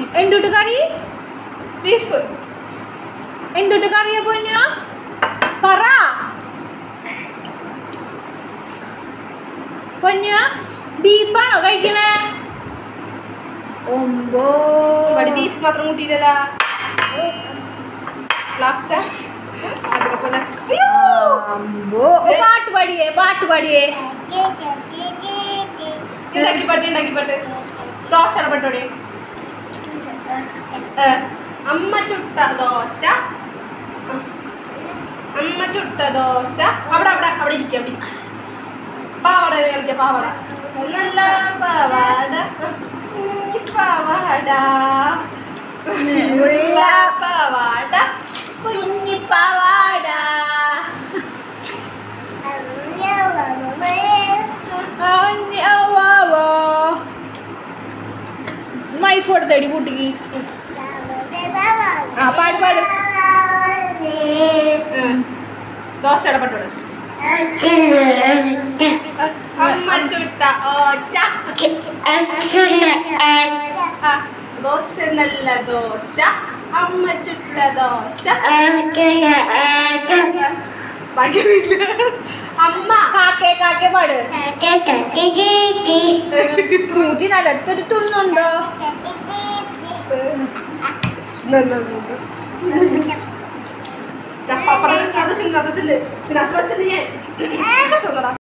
എന്തുട്ട് കറി beef എന്തുട്ട് കറിയാ പൊന്നു പറ പൊന്നു ബീഫാണോ കഴിക്കണേ ഒമ്പോ ഇവിടെ ബീഫ് മാത്രം കൂട്ടിയില്ല ലാസ്റ്റ് അതിനെപ്പോലെ അമ്പോ ഓ, പാട്ട് പാടിയേ പാട്ട് പാടിയേ ഉണ്ടാക്കി പട്ട് ഉണ്ടാക്കി പട്ട് ദോശ പട്ടോടെ അമ്മ ചുട്ട ദോശ ഉം. അമ്മ ചുട്ട ദോശ അവിടെ അവിടെ അവിടെ ഇരിക്കുക അവിടെ ഇരിക്ക്. പാവാട കളിക്കുക പാവാട നല്ല പാവാട ഉം, പാവാട ഉള്ള പാവാട കുഞ്ഞിപ്പാവാട മൈക്ക് കൊടുത്തടി കുട്ടിക്ക് ആ പാട് പാട് ഉം. ദോശയുടെ പട്ടോട് അമ്മ ചുട്ട ഓച്ച ആ, ദോശ നല്ല ദോശ അമ്മ ചുട്ട ദോശ ഭാഗ്യമില്ല അമ്മ കാക്കേ കാക്കേ പാട് കൂട്ടി നിലത്തൊരു തിന്നുണ്ടോ ചപ്പാപ്പടം അത് സിന്നത് സിണ്ട് ഇതിനകത്ത് വെച്ചിട്ട് ഞാൻ കഷ്ടം